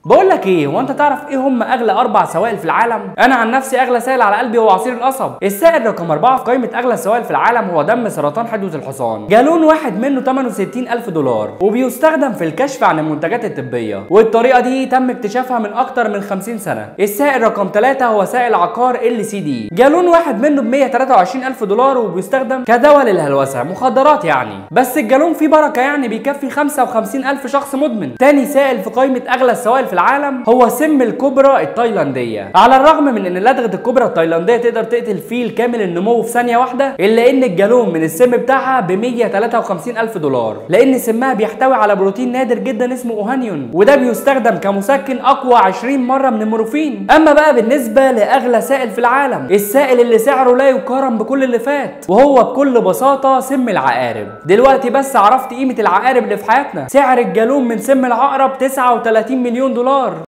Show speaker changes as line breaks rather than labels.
بقول لك ايه هو انت تعرف ايه هم اغلى اربع سوائل في العالم انا عن نفسي اغلى سائل على قلبي هو عصير القصب السائل رقم أربعة في قائمه اغلى السوائل في العالم هو دم سرطان حدوة الحصان جالون واحد منه ثمنه 60 الف دولار وبيستخدم في الكشف عن المنتجات الطبيه والطريقه دي تم اكتشافها من اكتر من 50 سنه السائل رقم ثلاثة هو سائل عقار ال سي دي جالون واحد منه ب 123 الف دولار وبيستخدم كدواء للهلوسه مخدرات يعني بس الجالون فيه بركه يعني بيكفي 55 الف شخص مدمن تاني سائل في قائمه اغلى السوائل في العالم هو سم الكوبرا التايلانديه على الرغم من ان لدغه الكوبرا التايلانديه تقدر تقتل فيل كامل النمو في ثانيه واحده الا ان الجالون من السم بتاعها ب 153 الف دولار لان سمها بيحتوي على بروتين نادر جدا اسمه اوهانيون وده بيستخدم كمسكن اقوى 20 مره من المورفين اما بقى بالنسبه لاغلى سائل في العالم السائل اللي سعره لا يقارن بكل اللي فات وهو بكل بساطه سم العقارب دلوقتي بس عرفت قيمه العقارب اللي في حياتنا سعر الجالون من سم العقرب 39 مليون دولار